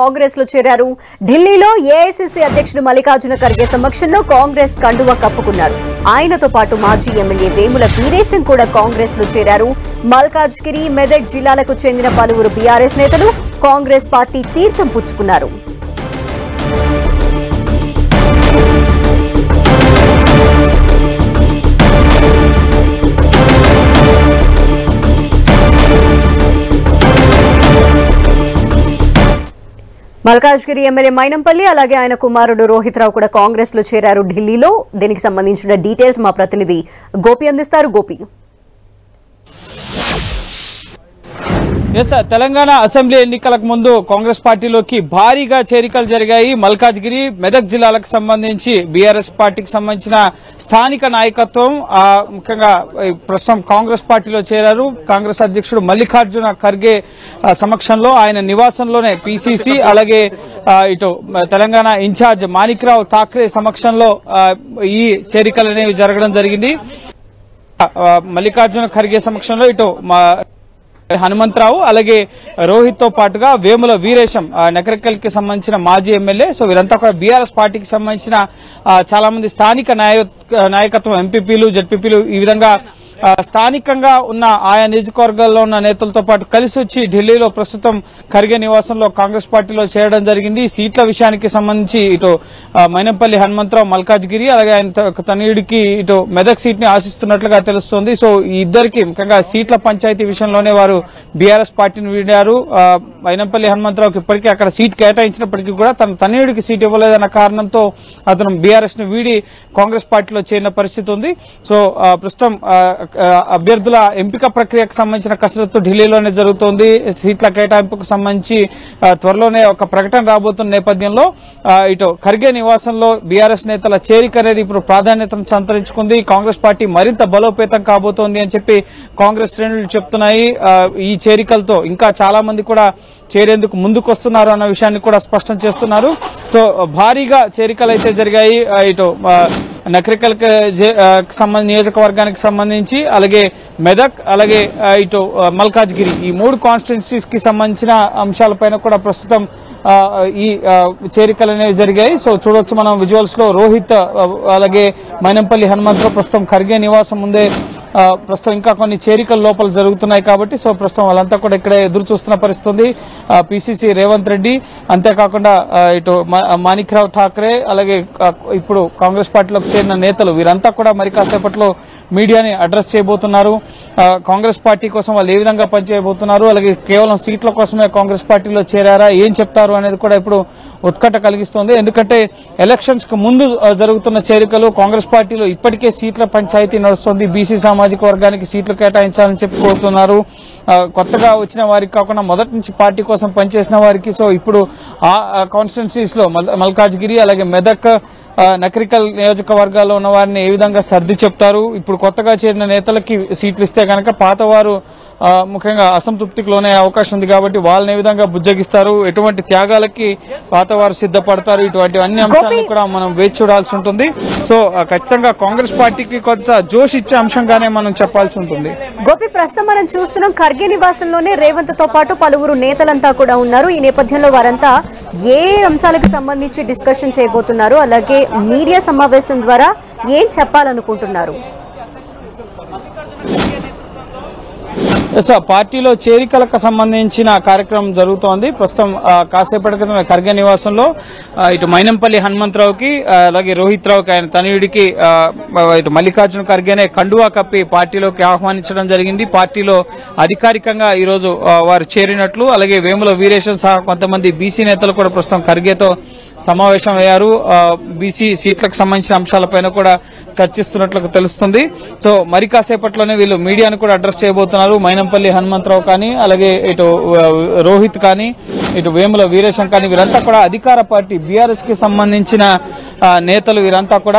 కాంగ్రెస్ లో చేరారు ఢిల్లీలో ఏఐసిసి అధ్యక్షుడు మల్లికార్జున ఖర్గే సమక్షంలో కాంగ్రెస్ కండువా కప్పుకున్నారు ఆయనతో పాటు మాజీ ఎమ్మెల్యే వేముల వీరేశం కూడా కాంగ్రెస్ లో చేరారు మల్కాజ్గిరి మెదక్ జిల్లాలకు చెందిన పలువురు బీఆర్ఎస్ నేతలు కాంగ్రెస్ పార్టీ తీర్థం పుచ్చుకున్నారు మల్కాజ్గిరి ఎమ్మెల్యే మైనంపల్లి అలాగే ఆయన కుమారుడు రోహిత్ రావు కూడా కాంగ్రెస్ లో చేరారు ఢిల్లీలో దీనికి సంబంధించిన డీటెయిల్స్ మా ప్రతినిధి గోపి అందిస్తారు Gopi yes sir Telangana assembly ఎన్నికలకు ముందు కాంగ్రెస్ పార్టీలోకి భారీగా చేరికలు జరిగాయి మల్కాజ్గిరి మెదక్ జిల్లాలకు సంబంధించి బీఆర్ఎస్ పార్టీకి సంబంధించిన స్థానిక నాయకత్వం ఆ, ముఖ్యంగా ఈ ప్రస్తుతం కాంగ్రెస్ పార్టీలో చేరారు కాంగ్రెస్ అధ్యక్షుడు మల్లికార్జున ఖర్గే ఆ, సమక్షంలో ఆయన నివాసంలోనే పిసిసి అలాగే ఆ, ఇటు తెలంగాణ ఇన్ఛార్జ్ మాణిక్రావు ఠాక్రే సమక్షంలో ఆ, ఈ చేరికలు అనేవి జరగడం జరిగింది ఆ, మల్లికార్జున ఖర్గే సమక్షంలో ఇటు మా హనుమంతరావు అలాగే రోహిత్ తో పాటుగా వేముల వీరేశం ఆ, నకరికల్ కి సంబంధించిన మాజీ ఎమ్మెల్యే సో వీరంతా కూడా బీఆర్ఎస్ పార్టీకి సంబంధించిన ఆ, చాలా మంది స్థానిక నాయ- నాయకత్వం ఎంపీపీలు జడ్పీపీలు ఈ విధంగా ఆ, స్థానికంగా ఉన్న ఆయా నియోజకవర్గాల్లో ఉన్న నేతలతో పాటు కలిసి వచ్చి ఢిల్లీలో ప్రస్తుతం ఖర్గే నివాసంలో కాంగ్రెస్ పార్టీలో చేరడం జరిగింది సీట్ల విషయానికి సంబంధించి ఇటు ఆ, మైనంపల్లి హనుమంతరావు మల్కాజ్గిరి అలాగే ఆయన త- తనయుడికి ఇటు మెదక్ సీట్ ని ఆశిస్తున్నట్లుగా తెలుస్తోంది సో ఈ ఇద్దరికి ముఖ్యంగా సీట్ల పంచాయతీ విషయంలోనే వారు బీఆర్ఎస్ పార్టీని వీడారు ఆ, మైనంపల్లి హనుమంతరావుకి ఇప్పటికీ అక్కడ సీట్ కేటాయించినప్పటికీ కూడా తన తనయుడికి సీట్ ఇవ్వలేదన్న కారణంతో అతను బీఆర్ఎస్ ను వీడి కాంగ్రెస్ పార్టీలో చేరిన పరిస్థితి ఉంది సో ఆ, ప్రస్తుతం ఆ, ఆ, అభ్యర్థుల ఎంపిక ప్రక్రియకు సంబంధించిన కసరత్తు ఢిల్లీలోనే జరుగుతోంది సీట్ల కేటాయింపుకు సంబంధించి ఆ, త్వరలోనే ఒక ప్రకటన రాబోతున్న నేపథ్యంలో ఆ, ఇటు ఖర్గే నివాసంలో బీఆర్ఎస్ నేతల చేరిక అనేది ఇప్పుడు ప్రాధాన్యతను సంతరించుకుంది కాంగ్రెస్ పార్టీ మరింత బలోపేతం కాబోతోంది అని చెప్పి కాంగ్రెస్ శ్రేణులు చెప్తున్నాయి ఆ, ఈ చేరికలతో ఇంకా చాలా మంది కూడా చేరేందుకు ముందుకు వస్తున్నారు అన్న విషయాన్ని కూడా స్పష్టం చేస్తున్నారు సో భారీగా చేరికలు అయితే జరిగాయి ఆ, ఇటు ఆ, నకరికల్ సంబంధించి నియోజకవర్గానికి సంబంధించి అలాగే మెదక్ అలాగే ఆ, ఇటు ఆ, మల్కాజ్గిరి ఈ మూడు కాన్స్టిట్యున్సీస్ కి సంబంధించిన అంశాలపైన కూడా ప్రస్తుతం ఆ, ఈ ఆ, చేరికలు అనేవి జరిగాయి సో చూడొచ్చు మనం విజువల్స్ లో రోహిత్ ఆ, అలాగే మైనంపల్లి హనుమంతరావు ప్రస్తుతం ఖర్గే నివాసం ముందే ఆ, ప్రస్తుతం ఇంకా కొన్ని చేరికలు లోపల జరుగుతున్నాయి కాబట్టి సో ప్రస్తుతం వాళ్ళంతా కూడా ఇక్కడే ఎదురు చూస్తున్న పరిస్థితి ఉంది పిసిసి రేవంత్ రెడ్డి అంతేకాకుండా ఆ, ఇటు మా- మాణిక్రావు ఠాక్రే అలాగే ఆ, ఇప్పుడు కాంగ్రెస్ పార్టీలోకి చేరిన నేతలు వీరంతా కూడా మరి కాసేపట్లో మీడియాని అడ్రస్ చేయబోతున్నారు ఆ, కాంగ్రెస్ పార్టీ కోసం వాళ్ళు ఏ విధంగా పనిచేయబోతున్నారు అలాగే కేవలం సీట్ల కోసమే కాంగ్రెస్ పార్టీలో చేరారా ఏం చెప్తారు అనేది కూడా ఇప్పుడు ఉత్కంఠ కలిగిస్తోంది ఎందుకంటే ఎలక్షన్స్ కు ముందు ఆ, జరుగుతున్న చేరికలు కాంగ్రెస్ పార్టీలో ఇప్పటికే సీట్ల పంచాయతీ నడుస్తోంది బీసీ సామాజిక వర్గానికి సీట్లు కేటాయించాలని చెప్పి కోరుతున్నారు ఆ, కొత్తగా వచ్చిన వారికి కాకుండా మొదటి నుంచి పార్టీ కోసం పనిచేసిన వారికి సో ఇప్పుడు ఆ కాన్స్టిట్యున్సీస్ లో మల్- మల్కాజ్గిరి అలాగే మెదక్ ఆ, నకరికల్ నియోజకవర్గాల్లో ఉన్న వారిని ఏ విధంగా సర్ది చెప్తారు ఇప్పుడు కొత్తగా చేరిన నేతలకి సీట్లు ఇస్తే కనుక పాతవారు ఆ, ముఖ్యంగా అసంతృప్తికి లోనే అవకాశం ఉంది కాబట్టి వాళ్ళని ఏ విధంగా బుజ్జగిస్తారు ఎటువంటి త్యాగాలకి పాతవారు సిద్ధపడతారు ఇటువంటి అన్ని అంశాలను కూడా మనం వేచి చూడాల్సి ఉంటుంది సో ఆ, ఖచ్చితంగా కాంగ్రెస్ పార్టీకి కొంత జోష్ ఇచ్చే అంశంగానే మనం చెప్పాల్సి ఉంటుంది గోపి ప్రస్తుతం మనం చూస్తున్నాం ఖర్గే నివాసంలోనే రేవంత్ తో పాటు పలువురు నేతలంతా కూడా ఉన్నారు ఈ నేపథ్యంలో వారంతా ఏ అంశాలకు సంబంధించి డిస్కషన్ చేయబోతున్నారు అలాగే మీడియా సమావేశం ద్వారా ఏం చెప్పాలనుకుంటున్నారు ఎస్ సార్, పార్టీలో చేరికలకు సంబంధించిన కార్యక్రమం జరుగుతోంది ప్రస్తుతం ఆ, కాసేపటి క్రితం ఖర్గే నివాసంలో ఆ, ఇటు మైనంపల్లి హనుమంతరావుకి ఆ, అలాగే రోహిత్ రావుకి ఆయన తనయుడికి ఆ, ఇటు మల్లికార్జున ఖర్గేనే కండువా కప్పి పార్టీలోకి ఆహ్వానించడం జరిగింది పార్టీలో అధికారికంగా ఈ రోజు ఆ, వారు చేరినట్లు అలాగే వేముల వీరేశం సహా కొంతమంది బీసీ నేతలు కూడా ప్రస్తుతం ఖర్గేతో సమావేశం అయ్యారు ఆ, బీసీ సీట్లకు సంబంధించిన అంశాలపైన కూడా చర్చిస్తున్నట్లు తెలుస్తుంది సో మరి కాసేపట్లోనే వీళ్ళు మీడియాను కూడా అడ్రస్ చేయబోతున్నారు మైనంపల్లి హనుమంతరావు కానీ అలాగే ఇటు ఆ, రోహిత్ కానీ ఇటు వేముల వీరేశం కానీ వీరంతా కూడా అధికార పార్టీ బీఆర్ఎస్ కి సంబంధించిన ఆ, నేతలు వీరంతా కూడా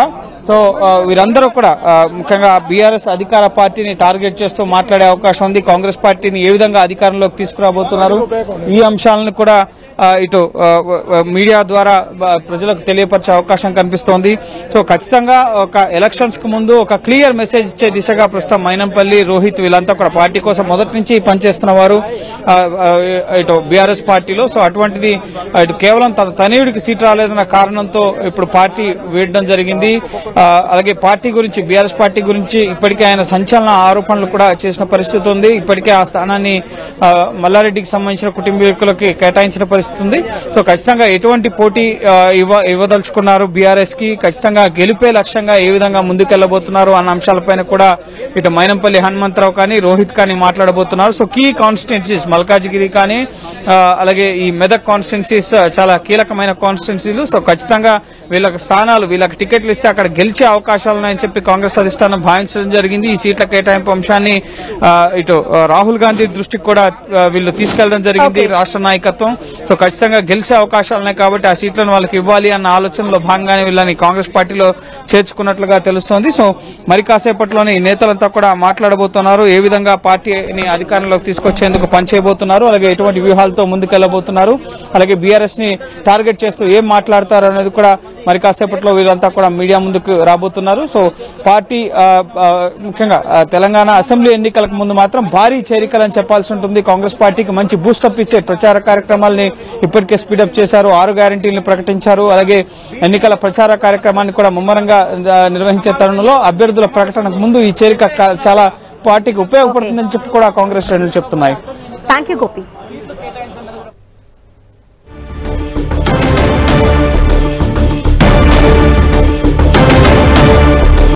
సో ఆ, వీరందరూ కూడా ఆ, ముఖ్యంగా బీఆర్ఎస్ అధికార పార్టీని టార్గెట్ చేస్తూ మాట్లాడే అవకాశం ఉంది కాంగ్రెస్ పార్టీని ఏ విధంగా అధికారంలోకి తీసుకురాబోతున్నారు ఈ అంశాలను కూడా ఆ, ఇటు ఆ, ఆ, మీడియా ద్వారా ఆ, ప్రజలకు తెలియపరిచే అవకాశం కనిపిస్తోంది సో ఖచ్చితంగా ఒక ఎలక్షన్స్ కు ముందు ఒక క్లియర్ మెసేజ్ ఇచ్చే దిశగా ప్రస్తుతం మైనంపల్లి రోహిత్ వీళ్ళంతా కూడా పార్టీ కోసం మొదటి నుంచి పనిచేస్తున్న వారు ఆ, ఆ, ఇటు బీఆర్ఎస్ పార్టీలో సో అటువంటిది ఆ, ఇటు కేవలం తన తనయుడికి సీట్ రాలేదన్న కారణంతో ఇప్పుడు పార్టీ వీడడం జరిగింది ఆ, అలాగే పార్టీ గురించి బీఆర్ఎస్ పార్టీ గురించి ఇప్పటికే ఆయన సంచలన ఆరోపణలు కూడా చేసిన పరిస్థితి ఉంది ఇప్పటికే ఆ స్థానాన్ని ఆ, మల్లారెడ్డికి సంబంధించిన కుటుంబీకులకి కేటాయించిన పరిస్థితి ఉంది సో ఖచ్చితంగా ఎటువంటి పోటీ ఆ, ఇవ్వ ఇవ్వదలుచుకున్నారు బీఆర్ఎస్ కి ఖచ్చితంగా గెలిపే లక్ష్యంగా ఏ విధంగా ముందుకెళ్లబోతున్నారు అన్న అంశాలపైన కూడా ఇటు మైనంపల్లి హనుమంతరావు కానీ రోహిత్ కానీ మాట్లాడబోతున్నారు సో కీ కాన్స్టిట్యున్సీస్ మల్కాజిగిరి కానీ ఆ, అలాగే ఈ మెదక్ కాన్స్టిట్యున్సీస్ చాలా కీలకమైన కాన్స్టిట్యున్సీలు సో ఖచ్చితంగా వీళ్ళకి స్థానాలు వీళ్ళకి టికెట్లు ఇస్తే అక్కడ గెలిచే అవకాశాలు ఉన్నాయని చెప్పి కాంగ్రెస్ అధిష్టానం భావించడం జరిగింది ఈ సీట్ల కేటాయింపు అంశాన్ని ఆ, ఇటు ఆ, రాహుల్ గాంధీ దృష్టికి కూడా ఆ, వీళ్ళు తీసుకెళ్లడం జరిగింది Okay. రాష్ట్ర నాయకత్వం సో ఖచ్చితంగా గెలిచే అవకాశాలు ఉన్నాయి కాబట్టి ఆ సీట్లను వాళ్ళకి ఇవ్వాలి అన్న ఆలోచనలో భాగంగానే వీళ్ళని కాంగ్రెస్ పార్టీలో చేర్చుకున్నట్లుగా తెలుస్తోంది సో మరి కాసేపట్లోనే ఈ నేతలంతా కూడా మాట్లాడబోతున్నారు ఏ విధంగా పార్టీని అధికారంలోకి తీసుకొచ్చేందుకు పనిచేయబోతున్నారు అలాగే ఎటువంటి వ్యూహాలతో ముందుకెళ్లబోతున్నారు అలాగే బీఆర్ఎస్ ని టార్గెట్ చేస్తూ ఏం మాట్లాడతారు అనేది కూడా మరి కాసేపట్లో వీళ్ళంతా కూడా మీడియా ముందుకు రాబోతున్నారు సో పార్టీ ఆ, ఆ, ముఖ్యంగా ఆ, తెలంగాణ అసెంబ్లీ ఎన్నికలకు ముందు మాత్రం భారీ చేరికలని చెప్పాల్సి ఉంటుంది కాంగ్రెస్ పార్టీకి మంచి బూస్టప్ ఇచ్చే ప్రచార కార్యక్రమాల్ని ఇప్పటికే స్పీడప్ చేశారు ఆరు గ్యారంటీలను ప్రకటించారు అలాగే ఎన్నికల ప్రచార కార్యక్రమాన్ని కూడా ముమ్మరంగా ఆ, నిర్వహించే తరుణంలో అభ్యర్థుల ప్రకటనకు ముందు ఈ చేరిక కా- చాలా పార్టీకి ఉపయోగపడుతుందని చెప్పి కూడా కాంగ్రెస్ శ్రేణులు చెప్తున్నాయి థ్యాంక్ యూ గోపి